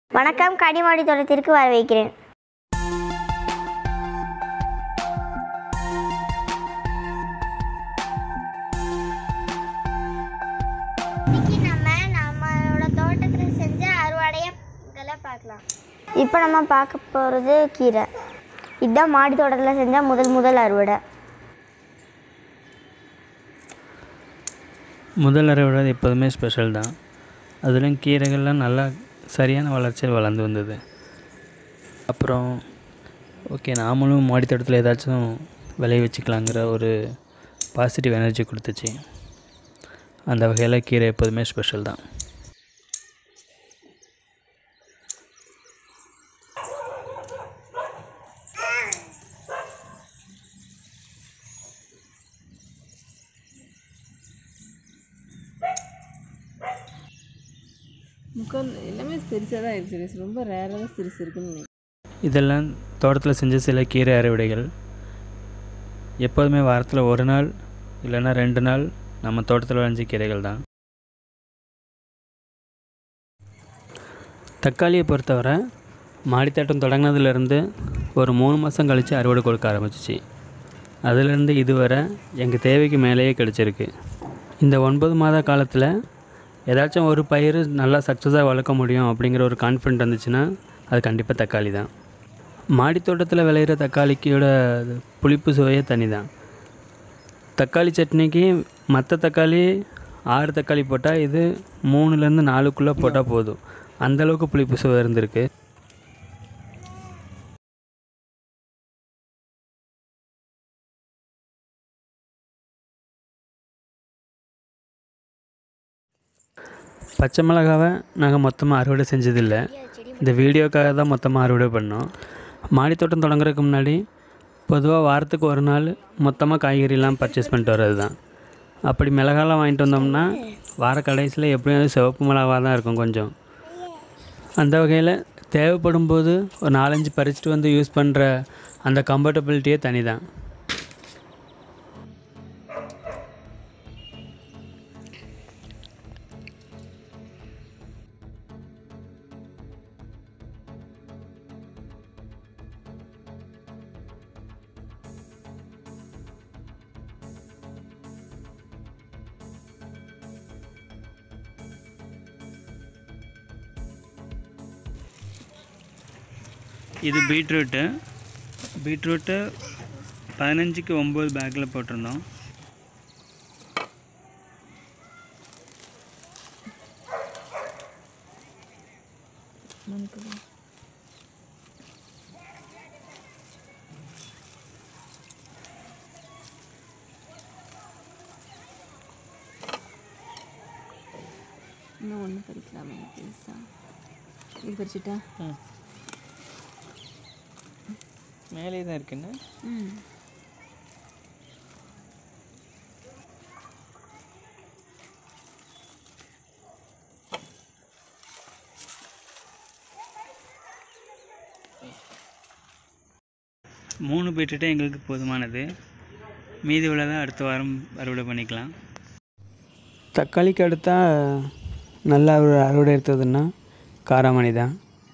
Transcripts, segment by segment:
வணக்கம் கனிமாடி தோட்டத்திற்கு வரவேற்கிறேன் இன்னைக்கு நம்ம நம்மளோட தோட்டத்தில் செஞ்ச அறுவடைகளை பார்க்கலாம் இப்போ நம்ம பார்க்க போகிறது கீரை இதுதான் மாடி தோட்டத்தில் செஞ்ச முதல் முதல் அறுவடை முதல் அறுவடை எப்போதுமே ஸ்பெஷல் தான் அதுலேயும் கீரைகள்லாம் நல்லா சரியான வளர்ச்சியில் வளர்ந்து வந்தது அப்புறம் ஓகே நாமளும் மாடி தோட்டத்தில் ஏதாச்சும் விளைய வச்சுக்கலாங்கிற ஒரு பாசிட்டிவ் எனர்ஜி கொடுத்துச்சு அந்த வகையில் கீரை எப்போதுமே ஸ்பெஷல் தான் முக்கால் எல்லாமே சிரிசாக தான் இருக்குது ரொம்ப ரேராக தான் சிரிசு இருக்குன்னு நினைக்கிறேன் இதெல்லாம் தோட்டத்தில் செஞ்ச சில கீரை அறுவடைகள் எப்போதுமே வாரத்தில் ஒரு நாள் இல்லைன்னா ரெண்டு நாள் நம்ம தோட்டத்தில் விளைஞ்ச கீரைகள் தான் தக்காளியை பொறுத்தவரை மாடித்தோட்டம் தொடங்கினதுலேருந்து ஒரு மூணு மாதம் கழித்து அறுவடை கொடுக்க ஆரம்பிச்சிச்சு அதுலேருந்து இதுவரை எங்கள் தேவைக்கு மேலேயே கிடச்சிருக்கு இந்த ஒன்பது மாத காலத்தில் ஏதாச்சும் ஒரு பயிர் நல்லா சக்ஸஸாக வளர்க்க முடியும் அப்படிங்கிற ஒரு கான்ஃபிடென்ட் இருந்துச்சுன்னா அது கண்டிப்பாக தக்காளி தான் மாடித்தோட்டத்தில் விளையிற தக்காளிக்கோட புளிப்பு சுவையே தனி தான் தக்காளி சட்னிக்கு மற்ற தக்காளி ஆறு தக்காளி போட்டால் இது மூணுலேருந்து நாலுக்குள்ளே போட்டால் போதும் அந்தளவுக்கு புளிப்பு சுவை இருந்திருக்கு பச்சை மிளகாவை நாங்கள் மொத்தமாக அறுவடை செஞ்சதில்லை இந்த வீடியோக்காக தான் மொத்தமாக அறுவடை பண்ணோம் மாடித்தோட்டம் தொடங்குறதுக்கு முன்னாடி பொதுவாக வாரத்துக்கு ஒரு நாள் மொத்தமாக காய்கறிலாம் பர்ச்சேஸ் பண்ணிட்டு வர்றது தான் அப்படி மிளகாலாம் வாங்கிட்டு வந்தோம்னா வார கடைசியில் எப்படியும் சிவப்பு மிளகாவாக தான் இருக்கும் கொஞ்சம் அந்த வகையில் தேவைப்படும் போது ஒரு நாலஞ்சு பறிச்சுட்டு வந்து யூஸ் பண்ணுற அந்த கம்ஃபர்டபிலிட்டியே தனி தான் இது பீட்ரூட்டு பீட்ரூட்டு பதினஞ்சுக்கு ஒம்பது பேக்கில் போட்டிருந்தோம் மண்ணுக்கு இன்னும் ஒன்று பறிக்கலாமே பெருசா இது பறிச்சுட்டா மேலே தான் இருக்குன்னு ம் மூணு பீட்ரூட்டே எங்களுக்கு போதுமானது மீதி உள்ள தான் அடுத்த வாரம் அறுவடை பண்ணிக்கலாம் தக்காளிக்கு அடுத்தா நல்லா அறுவடை எடுத்ததுன்னா காராமணி தான்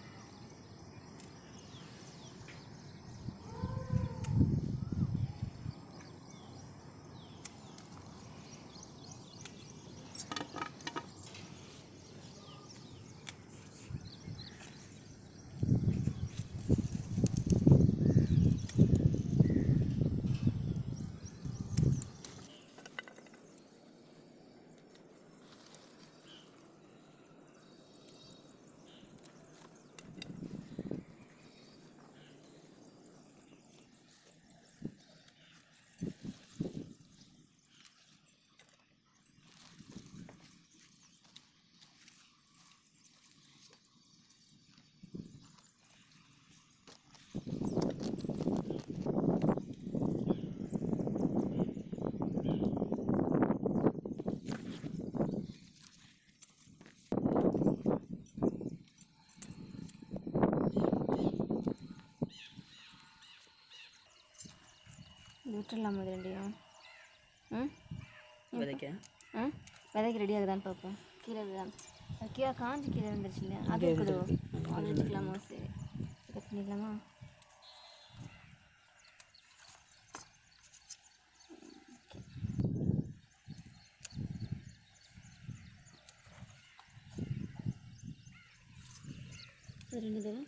இது விட்டுடலாம் அது ரெண்டையும் ம் விதைக்க ஆ விதைக்கு ரெடி ஆகுதான்னு பார்ப்போம் கீரை விழா கீரை காஞ்சி கீரை வந்துருச்சு இல்லையா அது இருக்கட்டும் அது அது ரெண்டு தடவை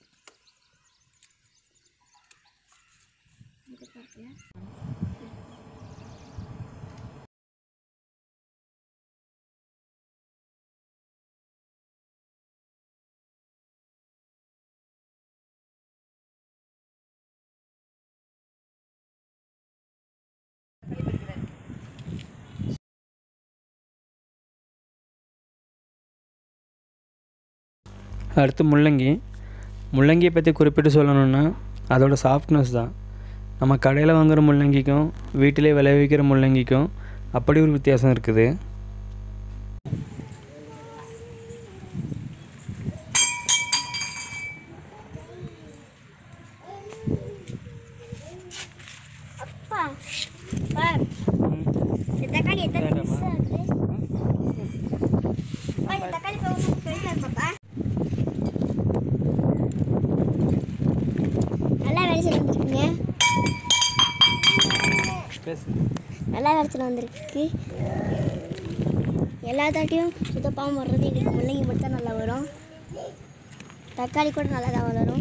அடுத்து முள்ளங்கி முள்ளங்கியை பற்றி குறிப்பிட்டு சொல்லணும்னா அதோட சாஃப்ட்னஸ் தான் நம்ம கடையில் வாங்குகிற முள்ளங்கிக்கும் வீட்டிலே விளைவிக்கிற முள்ளங்கிக்கும் அப்படி ஒரு வித்தியாசம் இருக்குது அப்பா பார் இந்த தக்காளி எத்தனை பெருசா இருக்கு அப்பா, இந்த தக்காளி போக பெருசா இருப்பாப்பா நல்லா விளைச்சல் வந்திருக்குங்க நல்லா விளைச்சல் வந்திருக்கு எல்லா தாட்டியும் சுத்தப்பாகவும் வர்றது எங்களுக்கு முள்ளங்கி மட்டும் தான் நல்லா வரும் தக்காளி கூட நல்லா தான் வளரும்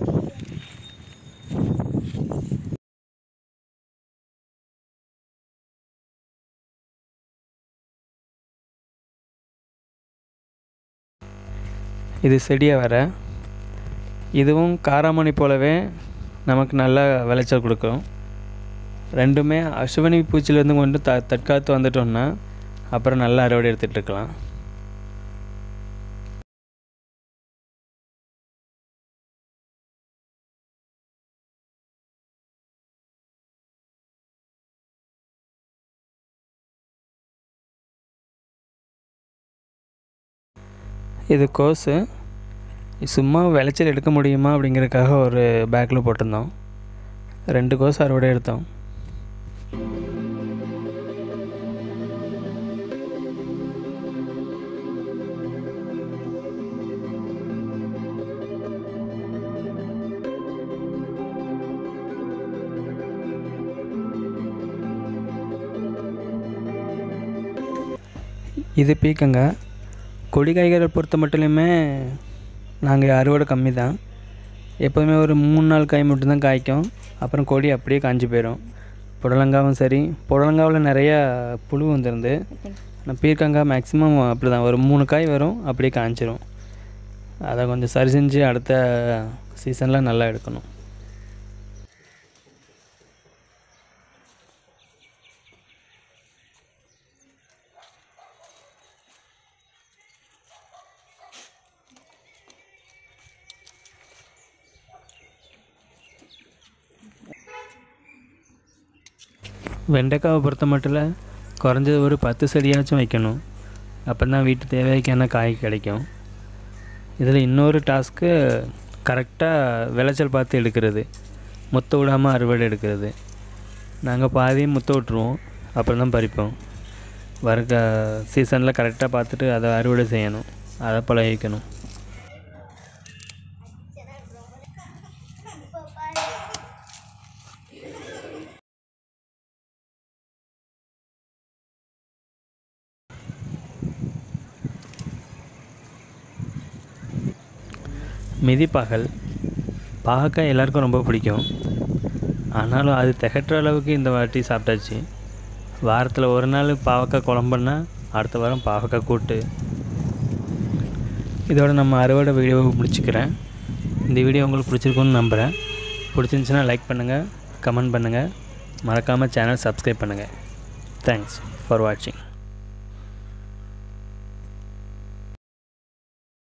இது செடியாக வர இதுவும் காராமணி போலவே நமக்கு நல்ல விளைச்சல் கொடுக்கும் ரெண்டுமே அஸ்வினி பூச்சிலேருந்து கொண்டு த தற்காத்து வந்துட்டோம்னா அப்புறம் நல்லா அறுவடை எடுத்துகிட்டு இருக்கலாம் இது கோஸு சும்மா விளைச்சல் எடுக்க முடியுமா அப்படிங்கிறதுக்காக ஒரு பேக்கில் போட்டிருந்தோம் ரெண்டு கோஸ் அறுவடை எடுத்தோம் இது பீக்கங்காய் கொடி காய்கறிகள் பொறுத்த மட்டுமே நாங்கள் அறுவடை கம்மி தான் எப்போதுமே ஒரு மூணு நாள் காய் மட்டும்தான் காய்க்கும் அப்புறம் கொடி அப்படியே காஞ்சி போயிடும் புடலங்காவும் சரி புடலங்காவில் நிறையா புழு வந்துருந்து ஆனால் பீர்க்கங்காய் மேக்ஸிமம் அப்படி தான் ஒரு மூணு காய் வரும் அப்படியே காய்ச்சிரும் அதை கொஞ்சம் சரி செஞ்சு அடுத்த சீசனில் நல்லா எடுக்கணும் வெண்டைக்காவை பொறுத்த மட்டும் குறைஞ்சது ஒரு பத்து செடியாச்சும் வைக்கணும் அப்போ தான் வீட்டு தேவைக்கான காய் கிடைக்கும் இதில் இன்னொரு டாஸ்க்கு கரெக்டாக விளைச்சல் பார்த்து எடுக்கிறது முத்த விடாமல் அறுவடை எடுக்கிறது நாங்கள் பாதியும் முத்த விட்ருவோம் அப்புறம் தான் பறிப்போம் வர சீசனில் கரெக்டாக பார்த்துட்டு அதை அறுவடை செய்யணும் அதை பழகிக்கணும் மிதிப்பாகல் பாகக்காய் எல்லாருக்கும் ரொம்ப பிடிக்கும் ஆனாலும் அது திகட்டுற அளவுக்கு இந்த வாட்டி சாப்பிட்டாச்சு வாரத்தில் ஒரு நாள் பாவக்காய் குழம்புன்னா அடுத்த வாரம் பாவக்காய் கூட்டு இதோட நம்ம அறுவடை வீடியோவை முடிச்சுக்கிறேன் இந்த வீடியோ உங்களுக்கு பிடிச்சிருக்குன்னு நம்புகிறேன் பிடிச்சிருந்துச்சுன்னா லைக் பண்ணுங்கள் கமெண்ட் பண்ணுங்கள் மறக்காமல் சேனல் சப்ஸ்கிரைப் பண்ணுங்கள் தேங்க்ஸ் ஃபார் வாட்சிங்